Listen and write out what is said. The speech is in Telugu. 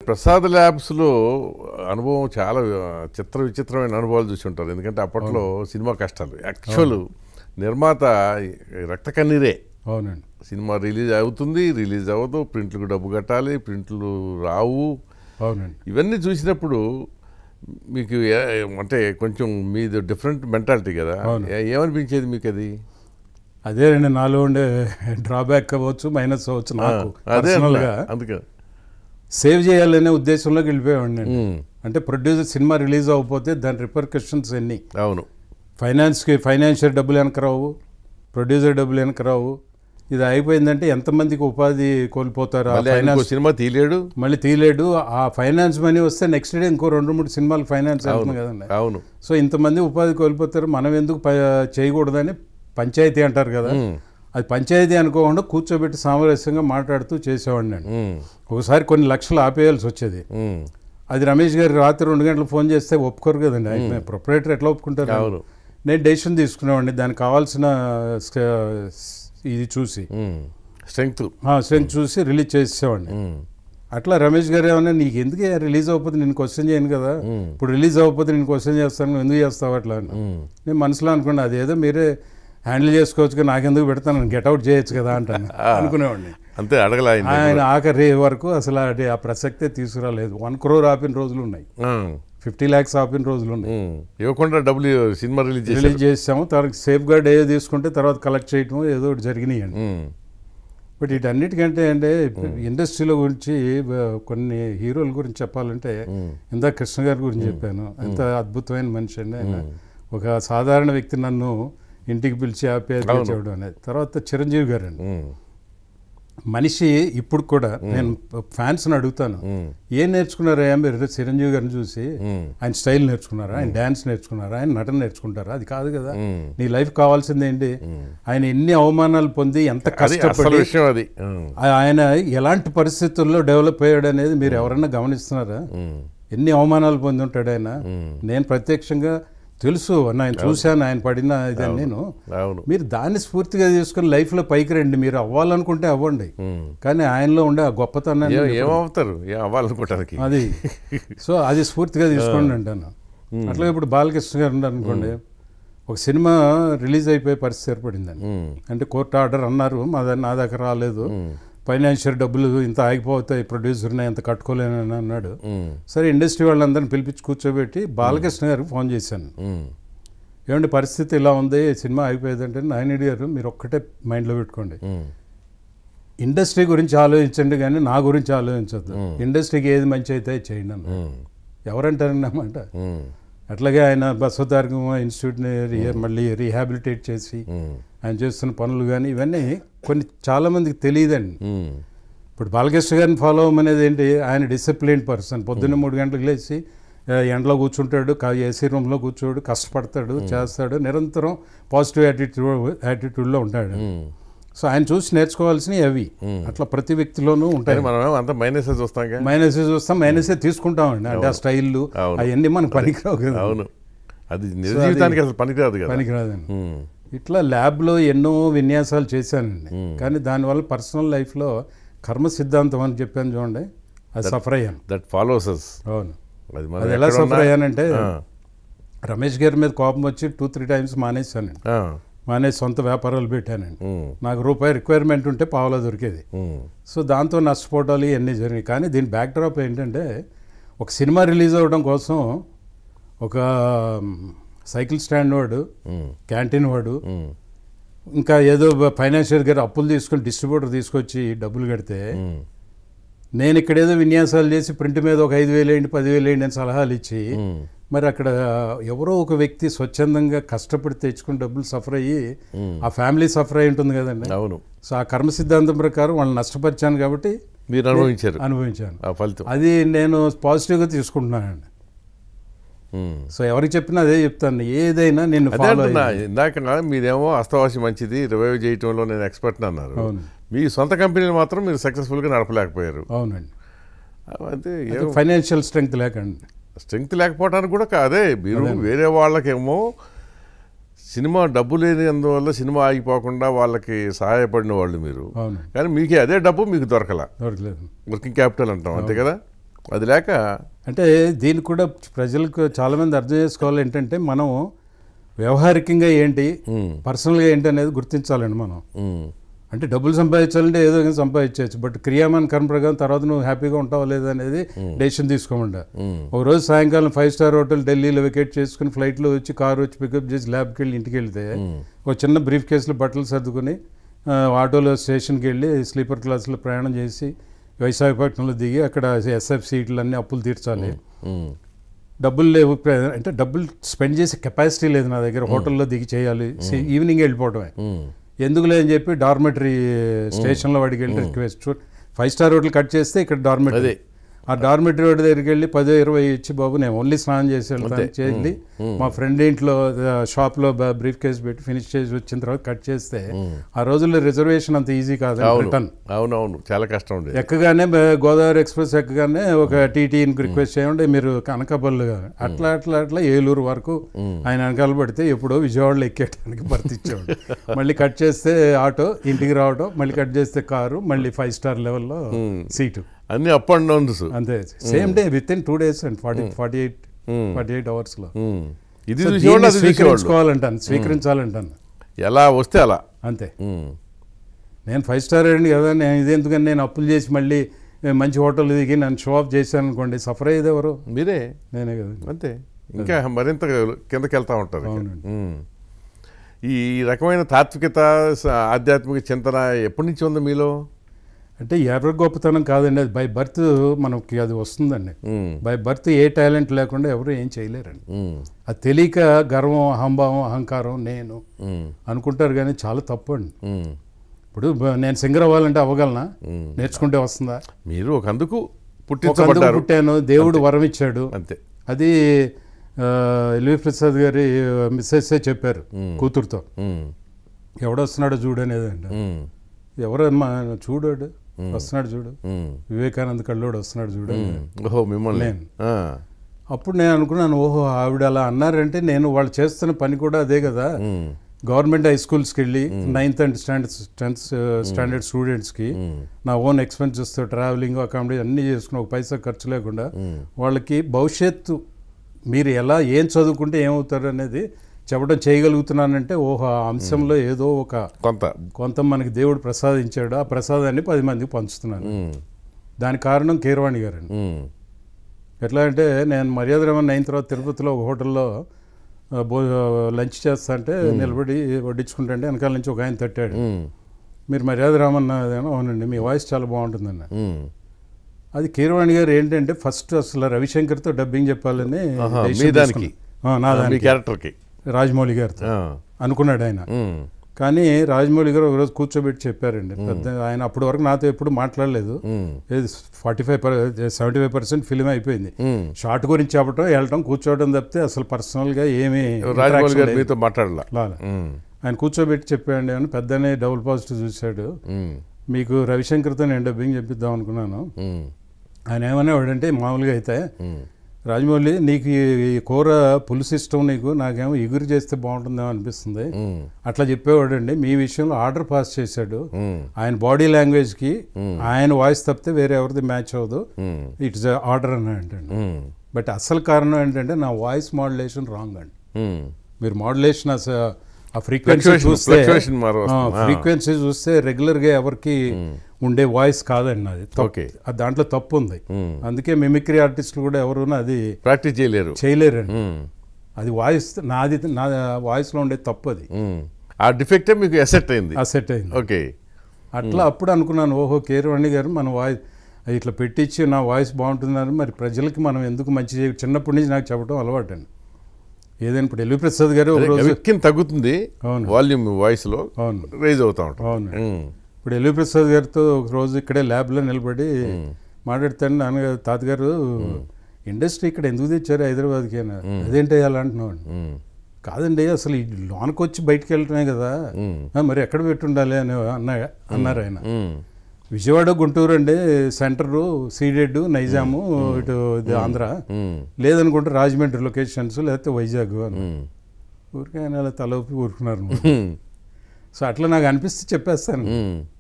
ప్రసాద్ ల్యాబ్స్లో అనుభవం చాలా ఆ, చిత్ర విచిత్రమైన అనుభవాలు చూసి ఉంటారు ఎందుకంటే అప్పట్లో సినిమా కష్టాలు యాక్చువల్ నిర్మాత రక్త కన్నీరే అవునండి సినిమా రిలీజ్ అవుతుంది రిలీజ్ అవ్వదు ప్రింట్లకు డబ్బు కట్టాలి ప్రింట్లు రావు అవునండి ఇవన్నీ చూసినప్పుడు మీకు ఏ- అంటే కొంచెం మీది డిఫరెంట్ మెంటాలిటీ కదా అవును. ఏ- ఏమనిపించేది మీకు అది అదేనండి నాలో ఉండే డ్రాబ్యాక్ అవ్వచ్చు మైనస్ అవ్వచ్చు నాకు అదే పర్సనల్ గా అందుకే సేవ్ చేయాలనే ఉద్దేశంలోకి వెళ్ళిపోయామండి నేను. ఉమ్, అంటే ప్రొడ్యూసర్ సినిమా రిలీజ్ అవ్వకపోతే దాని రిపర్కషన్స్ ఎన్ని అవును ఫైనాన్స్కి ఫైనాన్షియల్ డబ్బులు వెనక రావు ప్రొడ్యూసర్ డబ్బులు వెనక రావు ఇది అయిపోయిందంటే ఎంతమందికి ఉపాధి కోల్పోతారు ఆ మళ్ళీ ఆయన ఇంకో ఫైనాన్స్ సినిమా తీయలేడు మళ్ళీ తీయలేడు ఆ ఫైనాన్స్ మనీ వస్తే నెక్స్ట్ డే ఇంకో రెండు మూడు సినిమాలు ఫైనాన్స్ అవును వెళ్తుంది కదండి అవును సో ఇంతమంది ఉపాధి కోల్పోతారు మనం ఎందుకు ప- చేయకూడదని పంచాయతీ అంటారు కదా ఉమ్, అది పంచాయతీ అనుకోకుండా కూర్చోబెట్టి సామరస్యంగా మాట్లాడుతూ చేసేవాడిని నేను ఉమ్, ఒకసారి కొన్ని లక్షలు ఆపేయాల్సి వచ్చేది ఉమ్, అది రమేష్ గారు రాత్రి రెండు గంటలు ఫోన్ చేస్తే ఒప్పుకోరు కదండి ఆయన ప్రొపరేటర్ ఎట్లా ఒప్పుకుంటారు అవును నేను డెసిషన్ తీసుకునేవాడిని దానికి కావాల్సిన స్క- ఇది చూసి ఉమ్, స్ట్రెంగ్త్ స్ట్రెంత్ చూసి రిలీజ్ చేసేవాడిని ఉమ్, అట్లా రమేష్ గారు ఏమన్నా నీకు ఎందుకు రిలీజ్ అవ్వకపోతే నేను క్వశ్చన్ చేయను కదా ఉమ్, ఇప్పుడు రిలీజ్ అవ్వకపోతే నేను క్వశ్చన్ చేస్తాను నువ్వు ఎందుకు చేస్తావు అట్లా అని ఉమ్, నేను మనసులో అనుకున్నా అదేదో మీరే హ్యాండిల్ చేసుకోవచ్చు కదా నాకెందుకు పెడతాను గెట్అవుట్ చేయొచ్చు కదా అంటాను అనుకునేవాడిని అంతే అడగల ఆయన ఆయన ఆఖరి వరకు అసలు అది ఆ ప్రసక్తే తీసుకురాలేదు వన్ క్రోర్ ఆపిన రోజులు ఉన్నాయి ఉమ్, ఫిఫ్టీ ల్యాక్స్ ఆపిన రోజులు ఉన్నాయి ఉమ్, ఇవ్వకుండా డబ్బులు సినిమా రిలీజ్ చేశారు రిలీజ్ చేసాము తర్వాత సేఫ్ గార్డ్ ఏదో తీసుకుంటే తర్వాత కలెక్ట్ చేయటం ఏదో ఒకటి జరిగినాయండి ఉమ్, బట్ వీటన్నిటికంటే అంటే ఇండస్ట్రీలో గురించి బ- కొన్ని హీరోల గురించి చెప్పాలంటే ఉమ్, ఇందాక కృష్ణ గారి గురించి చెప్పాను ఎంత అద్భుతమైన మనిషి అండి ఆయన ఒక సాధారణ వ్యక్తి నన్ను ఇంటికి పిలిచి ఆప్యాయత అవును. చేయడం అనేది తర్వాత చిరంజీవి గారు అండి ఉమ్, మనిషి ఇప్పుడు కూడా నేను ఫ్యాన్స్ని అడుగుతాను ఉమ్, ఏం నేర్చుకున్నారా మీరు చిరంజీవి గారిని చూసి ఉమ్, ఆయన స్టైల్ నేర్చుకున్నారా ఆయన డ్యాన్స్ నేర్చుకున్నారా ఆయన నటన నేర్చుకుంటారా అది కాదు కదా ఉమ్, నీ లైఫ్ కావాల్సింది ఏంటి ఉమ్. ఆయన ఎన్ని అవమానాలు పొంది ఎంత అది అసలు కష్టపడి విషయం అది ఉమ్, ఆ- ఆయన ఎలాంటి పరిస్థితుల్లో డెవలప్ అయ్యాడు అనేది మీరు ఎవరైనా గమనిస్తున్నారా ఉమ్, ఎన్ని అవమానాలు పొంది ఉంటాడు ఆయన ఉమ్, నేను ప్రత్యక్షంగా తెలుసు ఆయన చూశాను ఆయన పడిన ఇదని నేను అవును మీరు దాన్ని స్ఫూర్తిగా తీసుకుని లైఫ్లో పైకి రండి మీరు అవ్వాలనుకుంటే అవ్వండి ఉమ్. కానీ ఆయనలో ఉండే ఆ గొప్పతనాన్ని ఏ- ఏమవుతారు ఏం అవ్వాలనుకోవటానికి అది సో అది స్ఫూర్తిగా తీసుకోండి అంటాను అట్లా ఇప్పుడు బాలకృష్ణ గారు ఉన్నారు అనుకోండి ఒక సినిమా రిలీజ్ అయిపోయే పరిస్థితి ఏర్పడిందండి ఉమ్, అంటే కోర్టు ఆర్డర్ అన్నారు మా దగ్గర నా దగ్గర రాలేదు ఉమ్, ఫైనాన్షియల్ డబ్బులు ఇంత ఆగిపోతాయి ప్రొడ్యూసర్ని ఎంత కట్టుకోలేనని అన్నాడు ఉమ్, సరే ఇండస్ట్రీ వాళ్ళందరిని పిలిపించి కూర్చోబెట్టి బాలకృష్ణ గారికి ఫోన్ చేశాను ఉమ్, ఏమంటే పరిస్థితి ఇలా ఉంది సినిమా అయిపోయేదంటే నాయనుడి గారు మీరు ఒక్కటే మైండ్లో పెట్టుకోండి ఉమ్, ఇండస్ట్రీ గురించి ఆలోచించండి కానీ నా గురించి ఆలోచించద్దు Hmm. ఇండస్ట్రీకి ఏది మంచి అయితే అది చేయండి అన్న ఉమ్, ఎవరంటారండి అన్నమాట ఉమ్, అట్లాగే ఆయన బసవతారకం ఇన్స్టిట్యూట్ని రి- మళ్ళీ రీహాబిలిటేట్ చేసి ఉమ్, ఆయన చేస్తున్న పనులు కానీ ఇవన్నీ కొన్ని చాలామందికి తెలియదండి ఉమ్, ఇప్పుడు బాలకృష్ణ గారిని ఫాలో అవ్వమనేది ఏంటి ఆయన డిసిప్లిన్ పర్సన్ పొద్దున్న మూడు గంటలకు లేచి ఆ, ఎండలో కూర్చుంటాడు కా- ఏసీ రూమ్లో కూర్చోడు కష్టపడతాడు చేస్తాడు నిరంతరం పాజిటివ్ యాటిట్యూడ్ యాటిట్యూడ్లో ఉంటాడు ఉమ్. సో ఆయన చూసి నేర్చుకోవాల్సినవి అవి Hmm. అట్లా ప్రతి వ్యక్తిలోనూ ఉంటాయి కానీ మనం అంతా మైనస్ చూస్తాం మైనసే చూస్తాం మైనసే తీసుకుంటామండి అంటే ఆ స్టైల్ అవును. అవన్నీ మనకు పనికిరావు కదా అవును అది నిజ జీవితానికి అసలు పనికిరాదు కదా పనికిరాదండి ఉమ్, ఇట్లా ల్యాబ్లో ఎన్నో విన్యాసాలు చేశానండి Hmm. కానీ దానివల్ల పర్సనల్ లైఫ్లో కర్మ సిద్ధాంతం అని చెప్పాను చూడండి అది సఫర్ అయ్యాను దట్ ఫాలోస్ అస్ అవును అది మనం అది ఎలా ఎక్కడున్నా- సఫర్ అయ్యానంటే ఆ, రమేష్ గారి మీద కోపం వచ్చి టూ త్రీ టైమ్స్ మానేశానండి ఆ, మానేసి సొంత వ్యాపారాలు పెట్టానండి ఉమ్, నాకు రూపాయి రిక్వైర్మెంట్ ఉంటే పావులా దొరికేది ఉమ్, సో దాంతో నష్టపోవటాలు ఇవన్నీ జరిగినాయి కానీ దీని బ్యాక్ డ్రాప్ ఏంటంటే ఒక సినిమా రిలీజ్ అవ్వడం కోసం ఒక మ్, సైకిల్ స్టాండ్ వాడు ఉమ్, క్యాంటీన్ వాడు ఉమ్, ఇంకా ఏదో ఫైనాన్షియల్ గారు అప్పులు తీసుకొని డిస్ట్రిబ్యూటర్ తీసుకొచ్చి డబ్బులు కడితే ఉమ్, నేను ఇక్కడ ఏదో విన్యాసాలు చేసి ప్రింట్ మీద ఒక ఐదు వేలు వేయండి పదివేలు వేయండి అని సలహాలు ఇచ్చి ఉమ్, మరి అక్కడ ఎవరో ఒక వ్యక్తి స్వచ్ఛందంగా కష్టపడి తెచ్చుకుని డబ్బులు సఫర్ అయ్యి ఉమ్. ఆ ఫ్యామిలీ సఫర్ అయి ఉంటుంది కదండి అవును సో ఆ కర్మ సిద్ధాంతం ప్రకారం వాళ్ళని నష్టపరిచాను కాబట్టి మీరు అనుభవించారు అనుభవించాను ఆ ఫలితం అది నేను పాజిటివ్గా తీసుకుంటున్నానండి ఉమ్. సో ఎవరికి చెప్పినా అదే చెప్తాను ఏదైనా నేను అదే ఫాలో అంటున్నా ఇందాక మీరేమో అస్తవాసి మంచిది రివైవ్ చేయటంలో నేను ఎక్స్పర్ట్ అన్నారు అవును మీ సొంత కంపెనీని మాత్రం మీరు సక్సెస్ఫుల్గా నడపలేకపోయారు అవునండి అంటే ఫైనాన్షియల్ స్ట్రెంగ్త్ లేకండి స్ట్రెంగ్త్ లేకపోవడానికి కూడా కాదే మీరు వేరే వాళ్ళకేమో సినిమా డబ్బు లేని అందువల్ల సినిమా ఆగిపోకుండా వాళ్ళకి సహాయపడిన వాళ్ళు మీరు అవును కానీ మీకే అదే డబ్బు మీకు దొరకల దొరకలేదు వర్కింగ్ క్యాపిటల్ అంటాం అంతే కదా అది లేక అంటే దీన్ని కూడా ప్రజలకు చాలామంది అర్థం చేసుకోవాలి ఏంటంటే మనం వ్యవహారికంగా ఏంటి ఉమ్, పర్సనల్గా ఏంటి అనేది గుర్తించాలండి మనం ఉమ్, అంటే డబ్బులు సంపాదించాలంటే ఏదో ఒకటి సంపాదించవచ్చు బట్ క్రియామాన్ కర్మ ప్రకారం తర్వాత నువ్వు హ్యాపీగా ఉంటావా లేదా అనేది డెసిషన్ తీసుకోమండ ఉమ్, ఒక రోజు సాయంకాలం ఫైవ్ స్టార్ హోటల్ ఢిల్లీలో వెకేట్ చేసుకుని ఫ్లైట్లో వచ్చి కారు వచ్చి పికప్ చేసి ల్యాబ్కి వెళ్ళి ఇంటికి వెళ్తే ఉమ్, ఒక చిన్న బ్రీఫ్ కేసులో బట్టలు సర్దుకుని ఆ, ఆటోలో స్టేషన్కి వెళ్ళి స్లీపర్ క్లాస్లో ప్రయాణం చేసి విశాఖపట్నంలో దిగి అక్కడ ఎస్ఎఫ్ సీట్లు అన్నీ అప్పులు తీర్చాలి ఉమ్, డబ్బులు లేవు ప్ర- అంటే డబ్బులు స్పెండ్ చేసే కెపాసిటీ లేదు నా దగ్గర హోటల్లో దిగి చేయాలి ఈవినింగ్ వెళ్ళిపోవడమే ఉమ్, ఎందుకు లేదని చెప్పి డార్మెటరీ స్టేషన్లో వాడికి వెళ్ళి request five star hotel cut చేస్తే ఇక్కడ డార్మెటరీ అదే. ఆ డార్మెటరీ వాడి దగ్గరికి వెళ్ళి పదో ఇరవై ఇచ్చి బాబు నేను ఓన్లీ స్నానం చేసి వెళ్తాను చేయండి మా ఫ్రెండ్ ఇంట్లో ఆ, షాప్లో బ్రీఫ్ కేస్ పెట్టి ఫినిష్ చేసి వచ్చిన తర్వాత కట్ చేస్తే ఆ రోజుల్లో రిజర్వేషన్ అంత ఈజీ కాదు అవును రిటర్న్ అవునవును చాలా కష్టం ఉండేది ఎక్కగానే బ- గోదావరి ఎక్స్ప్రెస్ ఎక్కగానే ఒక టీటీని రిక్వెస్ట్ చేయండి మీరు కనకబల్లు అట్లా అట్లా అట్లా ఏలూరు వరకు ఆయన వెనకాల పడితే ఎప్పుడో విజయవాడలో ఎక్కేయడానికి భర్తిచ్చేవాడు మళ్ళీ కట్ చేస్తే ఆటో ఇంటికి రావడం మళ్ళీ కట్ చేస్తే కారు మళ్ళీ ఫైవ్ స్టార్ లెవెల్లో సీటు అన్ని అప్ అండ్ డౌన్స్ అంతే same day within two days and forty forty eight forty eight అవర్స్లో ఇది చూసేవాళ్ళు అది చూసేవాళ్ళు స్వీకరించుకోవాలంటాను స్వీకరించాలంటాను ఎలా వస్తే అలా అంతే ఉమ్, నేను ఫైవ్ స్టార్ అండి కదా నేను ఇది ఎందుకని నేను అప్పులు చేసి మళ్ళీ ఏ, మంచి హోటల్ దిగి నన్ను షో ఆఫ్ చేశాను అనుకోండి సఫర్ అయ్యేది ఎవరు మీరే నేనే కదా అంతే ఇంకా మరింత కిందకి వెళ్తా ఉంటారు ఇంకా. అవునండి. ఉమ్. ఈ రకమైన తాత్వికత స- ఆధ్యాత్మిక చింతన ఎప్పటి నుంచి ఉంది మీలో అంటే ఎవరి గొప్పతనం కాదండి అది బై బర్త్ మనకి అది వస్తుందండి ఉమ్, బై బర్త్ ఏ టాలెంట్ లేకుండా ఎవరు ఏం చేయలేరండి ఉమ్, అది తెలియక గర్వం అహంభావం అహంకారం నేను ఉమ్, అనుకుంటారు కానీ చాలా తప్పు అండి ఉమ్, ఇప్పుడు బ- నేను సింగర్ అవ్వాలంటే అవ్వగలనా ఉమ్. నేర్చుకుంటే వస్తుందా మీరు ఒక అందుకు ఒక అందుకు పుట్టించబడ్డారు పుట్టాను దేవుడు వరం ఇచ్చాడు అంతే అది ఆ, ఎల్వి ప్రసాద్ గారి మిస్సెస్సే చెప్పారు కూతురుతో ఉమ్, ఎవడొస్తున్నాడో చూడు అనేది అండి ఉమ్, ఎవరమ్మా చూడాడు వస్తున్నాడు చూడు ఉమ్, వివేకానంద కళ్ళోడు వస్తున్నాడు చూడు ఉమ్. ఓహో మిమ్మల్ని నేను. ఆ, అప్పుడు నేను అనుకున్నాను ఓహో ఆవిడ అలా అన్నారంటే నేను వాళ్ళు చేస్తున్న పని కూడా అదే కదా ఉమ్, గవర్నమెంట్ హై స్కూల్స్కి వెళ్ళి ninth and standard tenth standard స్టూడెంట్స్కి ఉమ్, నా ఓన్ ఎక్స్పెన్సెస్తో ట్రావెలింగ్ అకామిడేషన్ అన్నీ చేసుకుని ఒక పైసా ఖర్చు లేకుండా ఉమ్, వాళ్ళకి భవిష్యత్తు మీరు ఎలా ఏం చదువుకుంటే ఏమవుతారు అనేది చెప్పడం చేయగలుగుతున్నానంటే ఓహో ఆ అంశంలో ఏదో ఒక కొంత కొంత మనకి దేవుడు ప్రసాదించాడు ఆ ప్రసాదాన్ని పది మందికి పంచుతున్నాను ఉమ్, దానికి కారణం కీరవాణి గారండి ఉమ్, ఎట్లా అంటే నేను మర్యాద రమణ అయిన తర్వాత తిరుపతిలో ఒక హోటల్లో ఆ, భో లంచ్ చేస్తా అంటే నిలబడి వడ్డించుకుంటుంటే వెనకాల నుంచి ఒక ఆయన తట్టాడు ఉమ్, మీరు మర్యాద రామన్న అదేనా? అవునండి మీ వాయిస్ చాలా బాగుంటుందన్న ఉమ్. అది కీరవాణి గారు ఏంటంటే ఫస్ట్ అసలు రవిశంకర్తో డబ్బింగ్ చెప్పాలని ఆహా, decision మీ దానికి? తీసుకున్నారు. ఆ, నా మీ దానికి క్యారెక్టర్కి రాజమౌళి గారితో ఆ, అనుకున్నాడు ఆయన ఉమ్, కానీ రాజమౌళి గారు ఒకరోజు కూర్చోబెట్టి చెప్పారండి పెద్ద ఆయన అప్పటి వరకు నాతో ఎప్పుడు మాట్లాడలేదు ఉమ్, ఏది forty five seventy five percent film అయిపోయింది ఉమ్. షార్ట్ గురించి చెప్పడం వెళ్ళటం కూర్చోవడం తప్పితే అసలు పర్సనల్గా ఏమీ రాజమౌళి interaction గారు లేదు. మీతో మాట్లాడలా లాలా. ఉమ్, ఆయన కూర్చోబెట్టి చెప్పాడు అని పెద్దనే డబుల్ పాజిటివ్ చూశాడు ఉమ్, మీకు రవిశంకర్తో నేను డబ్బింగ్ చెప్పిద్దాం అనుకున్నాను ఉమ్, ఆయన ఏమనేవాడంటే మామూలుగా అయితే ఉమ్, రాజమౌళి నీకు ఈ ఈ కూర పులుసు ఇష్టం నీకు నాకేమో ఎగురు చేస్తే బాగుంటుందేమో అనిపిస్తుంది ఉమ్, అట్లా చెప్పేవాడండి మీ విషయంలో ఆర్డర్ పాస్ చేశాడు ఉమ్, ఆయన బాడీ లాంగ్వేజ్కి ఆయన వాయిస్ తప్పితే వేరే ఎవరిది మ్యాచ్ అవ్వదు ఉమ్, ఇట్స్ ఆర్డర్ అని అంటండి ఉమ్, బట్ అసలు కారణం ఏంటంటే నా వాయిస్ మాడ్యులేషన్ రాంగ్ అండి ఉమ్. మీరు మాడ్యులేషన్ ఆ ఫ్రీక్వెన్సీ Fluctuation- చూస్తే fluctuation మారు వస్తుంది. ఆ. ఫ్రీక్వెన్సీ చూస్తే రెగ్యులర్గా ఎవరికి ఉండే వాయిస్ కాదండి అది తప్పు. Okay. అది దాంట్లో తప్పు ఉంది ఉమ్. అందుకే మిమిక్రీ ఆర్టిస్టులు కూడా ఎవరు అది ప్రాక్టీస్ చేయలేరు చేయలేరండి ఉమ్, అది వాయిస్ నాది నా వాయిస్లో ఉండే తప్పు అది ఉమ్. ఆ డిఫెక్టే మీకు ఎసెట్ అయింది ఆ సెట్ అయింది ఓకే అట్లా అప్పుడు అనుకున్నాను ఓహో కేరవాణి గారు మన వాయిస్ ఇట్లా పెట్టించి నా వాయిస్ బాగుంటుందని మరి ప్రజలకి మనం ఎందుకు మంచి చేయ చిన్నప్పటి నుంచి నాకు చెప్పడం అలవాటు అండి ఏదైనా ఇప్పుడు ఎల్వి ప్రసాద్ గారు ఒక రోజు ఎక్కిన తగ్గుతుంది అవును. వాల్యూమ్ వాయిస్ లో అవును రైజ్ అవుతా ఉంటాం అవును ఉమ్, ఇప్పుడు ఎల్వి ప్రసాద్ గారితో ఒక రోజు ఇక్కడే ల్యాబ్లో నిలబడి మాట్లాడతాను నాన్నగారు తాతగారు ఇండస్ట్రీ ఇక్కడ ఎందుకు తెచ్చారు హైదరాబాద్కి అని అదేంటి అలా అంటున్నావు ఉమ్, కాదండి అసలు ఈ లోనకి వచ్చి బయటికి వెళ్ళటమే కదా ఉమ్, ఆ, మరి ఎక్కడ పెట్టుండాలి అని అన్న అన్నారు ఆయన ఉమ్, విజయవాడ గుంటూరు అండి సెంటరు సీడెడ్ నైజాము ఇటు ఇది ఆంధ్ర ఉమ్, లేదనుకుంటే రాజమండ్రి లొకేషన్స్ లేకపోతే వైజాగ్ అని ఉమ్, ఊరికే ఆయన అలా తల ఊపి ఊరుకున్నారు ఉమ్, సో అట్లా నాకు అనిపిస్తే చెప్పేస్తాను ఉమ్,